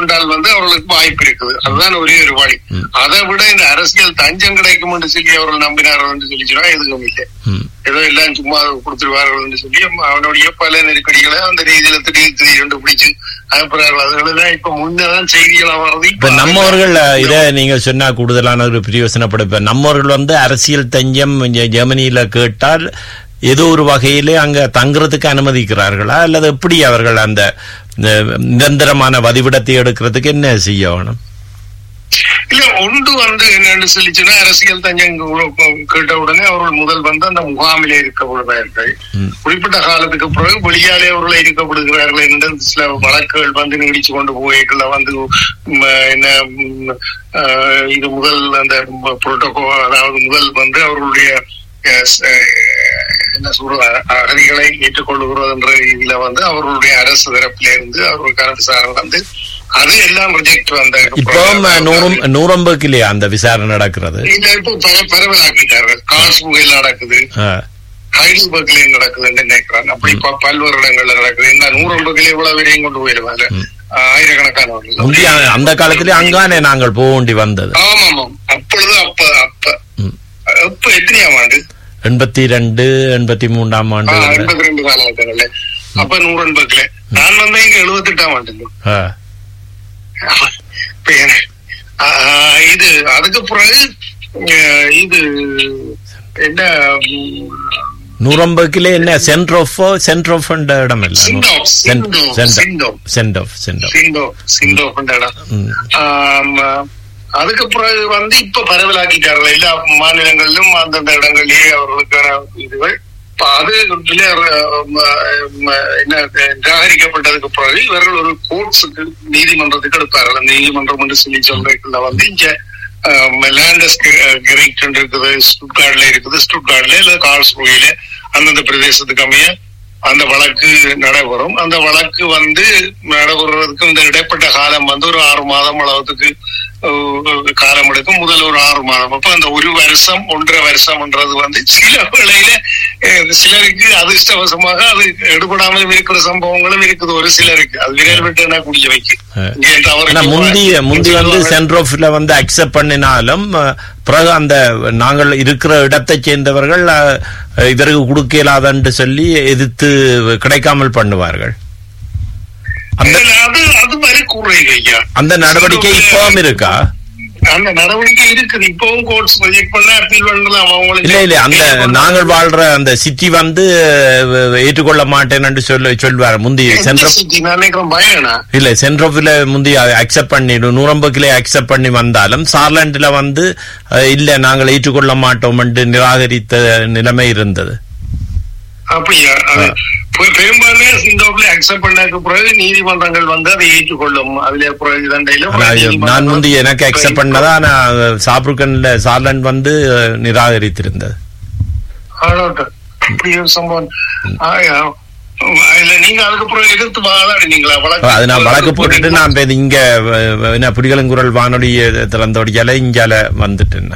என்றால் வந்து அவர்களுக்கு வாய்ப்பு இருக்குது அதுதான் ஒரே ஒரு வழி அதை விட இந்த அரசியல் தஞ்சம் கிடைக்கும் என்று சொல்லி அவர்கள் நம்பினார்கள் என்று சொல்லி சொன்னா எதுவும் இல்லை ம். ஏதோ எல்லாம் சும்மா கொடுத்துருவார்கள் என்று சொல்லி அவனுடைய பல நெருக்கடிகளை அந்த ரீதியில திடீர் திடீர் கண்டுபிடிச்சு அனுப்புறார்கள் அதுகளெல்லாம் இப்ப முன்னதான் செய்திகளா வருது இப்ப நம்மவர்கள் இத நீங்க சொன்னா கூடுதலான ஒரு பிரயோசனப்படும் இப்ப நம்மவர்கள் வந்து அரசியல் தஞ்சம் ஜெ- ஜெர்மனியில கேட்டால் ஏதோ ஒரு வகையிலே அங்க தங்குறதுக்கு அனுமதிக்கிறார்களா அல்லது எப்படி அவர்கள் அந்த இந்த நிரந்தரமான வதிவிடத்தை எடுக்கிறதுக்கு என்ன செய்ய வேணும் இல்ல ஒன்று வந்து என்னன்னு சொல்லிச்சுன்னா அரசியல் தஞ்சம் கேட்ட உடனே அவர்கள் முதல் வந்து அந்த முகாமிலே இருக்கப்படுவார்கள் ம். குறிப்பிட்ட காலத்துக்கு பிறகு வெளியாலே அவர்கள் இருக்கப்படுகிறார்கள் என்று சில வழக்குகள் வந்து நீடிச்சு கொண்டு போய்க்குள்ள வந்து ம், என்ன ம், ஆஹ், இது முதல் அந்த புரோட்டோகால் அதாவது முதல் வந்து அவர்களுடைய அஹ், ச- என்ன சொல்ற அகதிகளை ஏற்றுக்கொள்ளுகிறது என்ற இதுல வந்து அவர்களுடைய அரசு தரப்பில இருந்து அவர்களுக்கான விசாரணை வந்து அது எல்லாம் ரிஜெக்ட் வந்த இப்போ நூறும் நூறம்புக்கிலேயே அந்த விசாரணை நடக்கிறது இல்ல இப்போ பர- பரவலாக்கிட்டார்கள் கால்ஸ்புகையில் நடக்குது ஆ, ஹைடல்பர்க்லயும் நடக்குதுன்னு நினைக்கிறாங்க அப்படி ப- பல்வேறு இடங்கள்ல நடக்குது என்ன நூறம்பதுல இவ்வளவு வரையும் கொண்டு போயிருவாங்க ஆயிரக்கணக்கானவர்கள் முந்தைய அந்த காலத்திலே அங்கானே நாங்கள் போக வேண்டி வந்தது ஆமாம் அப்பொழுது அப்ப அப்ப ம். அப்ப எத்தனையாம் ஆண்டு எண்பத்தி ரெண்டு எண்பத்தி மூன்றாம் ஆண்டு எண்பத்தி ரெண்டு காலகட்டங்கள்ல அப்ப நூறன்பதுல நான் வந்தேன் இங்க எழுபத்தி எட்டாம் ஆண்டுல ஆ, இப்ப என்ன- ஆஹ் இது அதுக்கு பிறகு அஹ் இது என்ன ம், நூறம்புக்கிலே என்ன சென்டர் ஆஃப் சென்டர் ஆஃப் இடம் இல்ல சிண்டோப், சிண்டோப், சிண்டோப். சென்ட் ஆஃப் சென்ட் ஆஃப் சிண்டோ சிண்டோ கொண்ட இடம் ம். ஆம், அதுக்கு பிறகு வந்து இப்ப பரவலாக்கிட்டார்கள் எல்லா மாநிலங்களிலும் அந்தந்த இடங்களிலேயே அவர்களுக்கான இதுகள் இப்ப அது இதுல, ம, ம, என்ன நிராகரிக்கப்பட்டதுக்கு பிறகு இவர்கள் ஒரு கோர்ட்ஸுக்கு நீதிமன்றத்துக்கு எடுப்பார்கள் அந்த நீதிமன்றம் என்று சொல்லி சொல்றதுக்குள்ள வந்து இங்க லேண்டஸ் கெரிக்ட் இருக்குது ஸ்டுட்கார்ட்ல இருக்குது ஸ்டுட்கார்ட்ல இல்ல கால்ஸ்புகையில அந்தந்த பிரதேசத்துக்கு அமைய அந்த வழக்கு நடைபெறும் அந்த வழக்கு வந்து நடைபெறுவதற்கு இந்த இடைப்பட்ட காலம் வந்து ஒரு ஆறு மாதம் அளவுக்கு அஹ், காலம் எடுக்கும் முதல் ஒரு ஆறு மாதம் அப்ப அந்த ஒரு வருஷம் ஒன்றரை வருஷம்ன்றது வந்து சில வேளையில அஹ், சிலருக்கு அதிர்ஷ்டவசமாக அது எடுபடாமல் இருக்கிற சம்பவங்களும் இருக்குது ஒரு சிலருக்கு அது விரல் விட்டு என்ன குடிய வைக்கு இங்கே தவறு ஆனா முந்தி முந்தி வந்து சென்டர் ஆஃப்ல வந்து அக்செப்ட் பண்ணினாலும் அஹ், பிறகு அந்த நாங்கள் இருக்கிற இடத்தை சேர்ந்தவர்கள் அஹ், இதற்கு கொடுக்க இயலாதன்னு சொல்லி எதிர்த்து கிடைக்காமல் பண்ணுவார்கள் அந்த அது அது மாதிரி கூறுறீங்க ஐயா அந்த நடவடிக்கை இப்பவும் இருக்கா அந்த நடவடிக்கை இருக்குது இப்பவும் கோர்ட்ஸ் ப்ரொஜெக்ட் பண்ண அப்பீல் பண்ணலாம் அவங்களுக்கு இல்ல இல்ல அந்த நாங்கள் வாழ்ற அந்த சிட்டி வந்து அஹ், ஏற்றுக்கொள்ள மாட்டேன்னு சொல்ல சொல்வார் முந்தி சென்ட்ரல் நான் நினைக்கிறேன் பயனா இல்ல சென்ட்ரோஃபில முந்தி அக்செப்ட் பண்ணிடும் நூறம்புக்கிலே அக்செப்ட் பண்ணி வந்தாலும் சார்லாண்டில் வந்து அஹ், இல்ல நாங்கள் ஏற்றுக்கொள்ள மாட்டோம் என்று நிராகரித்த நிலைமை இருந்தது அப்படியா அது பெ- பெரும்பான்மையா சிந்தோப்ல அக்செப்ட் பண்ணதுக்கு பிறகு நீதிமன்றங்கள் வந்து அதை ஏற்றுக்கொள்ளும் அதுல பிறகு தண்டையில ஆனா நான் முந்தி எனக்கு அக்செப்ட் பண்ணதா ஆனா சாப்ருக்கன்ல சார்லாண்ட் வந்து அஹ், நிராகரித்திருந்தது ஆளோட்டம். அப்படி ஒரு சம்பவம் ஆயா. இல்ல நீங்க அதுக்கப்புறம் எதிர்த்து வாதாடினீங்களா வழக்கு அது நான் வழக்கு போட்டுட்டு நான் இப்ப இங்க அஹ், என்ன புலிகளங்குரல் வானொலி திறந்தோடியால இங்கால வந்துட்டேன்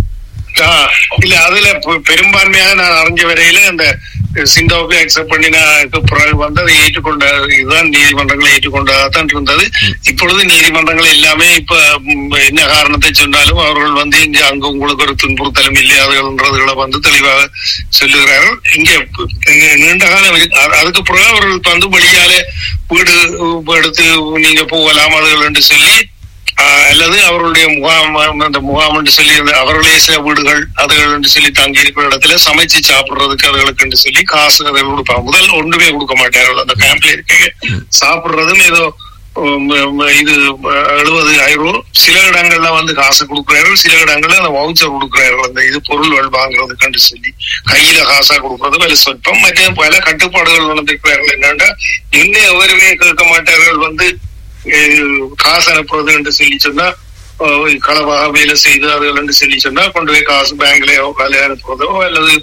ஆ, இல்ல அதுல பெ- பெரும்பான்மையாக நான் அறிஞ்ச வரையில அந்த சிந்தாவுக்கு அக்செப்ட் பண்ணினதுக்கு பிறகு வந்து அதை ஏற்றுக்கொண்ட இதுதான் நீதிமன்றங்களை ஏற்றுக்கொண்டதான் இருந்தது இப்பொழுது நீதிமன்றங்கள் எல்லாமே இப்ப ம், என்ன காரணத்தை சொன்னாலும் அவர்கள் வந்து இங்க அங்க உங்களுக்கு ஒரு துன்புறுத்தலும் இல்லையாதுன்றதுகளை வந்து தெளிவாக சொல்லுகிறார்கள் இங்க ப- இங்க நீண்ட காலம் இருக்கு. அ- அதுக்கு பிறகு அவர்கள் வந்து வெளியாலே வீடு எடுத்து நீங்க போகலாம் அதுகள் என்று சொல்லி ஆஹ் அல்லது அவர்களுடைய முகாம் அந்த முகாம் என்று சொல்லி அந்த அவர்களே சில வீடுகள் அதுகள் என்று சொல்லி தங்கி இருக்கிற இடத்துல சமைச்சு சாப்பிடுறதுக்கு அதுகளுக்கு என்று சொல்லி காசு அதை கொடுப்பாங்க முதல் ஒன்றுமே கொடுக்க மாட்டார்கள் அந்த கேம்ப்ல இருக்க சாப்பிடுறதும் ஏதோ உம், உம், இது எழுபது ஆயிரம் சில இடங்கள்ல வந்து காசு கொடுக்குறார்கள் சில இடங்கள்ல அந்த வவுச்சர் கொடுக்குறார்கள் அந்த இது பொருள்கள் வாங்குறதுக்கு சொல்லி கையில காசா கொடுக்கறது வேலை சொற்பம் மற்ற பல கட்டுப்பாடுகள் நடந்திருக்கிறார்கள் என்னன்னா என்ன எவருமே கேட்க மாட்டார்கள் வந்து அஹ், காசு அனுப்புறது என்று சொல்லி சொன்னா அஹ், களவாக வேலை செய்து அதுகள் என்று சொல்லி சொன்னா கொண்டு போய் காசு பேங்க்லயோ வேலை அனுப்புறதோ அல்லது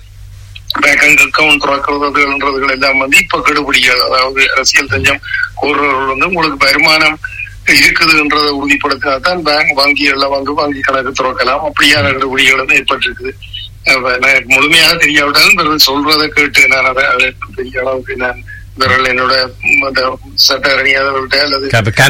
பேங்க் அக்கவுண்ட் திறக்கிறதுன்றதுகள் எல்லாம் வந்து இப்ப கெடுபிடிக்காது அதாவது அரசியல் தஞ்சம் கோருறவர்கள் வந்து உங்களுக்கு வருமானம் இருக்குதுன்றதை உறுதிப்படுத்தினாதான் பேங்க் வங்கிகள்ல வந்து வங்கி கணக்கு திறக்கலாம் அப்படியான கெடுபிடிகள் வந்து ஏற்பட்டிருக்குது அஹ் நான் முழுமையாக தெரியாவிட்டாலும் பிறகு சொல்றதை கேட்டு நான் அதை அதை பெரிய அளவுக்கு நான் விரல் என்னோட ம், அந்த சட்ட அறிஞர்கள்ட்ட அல்லது அப்ப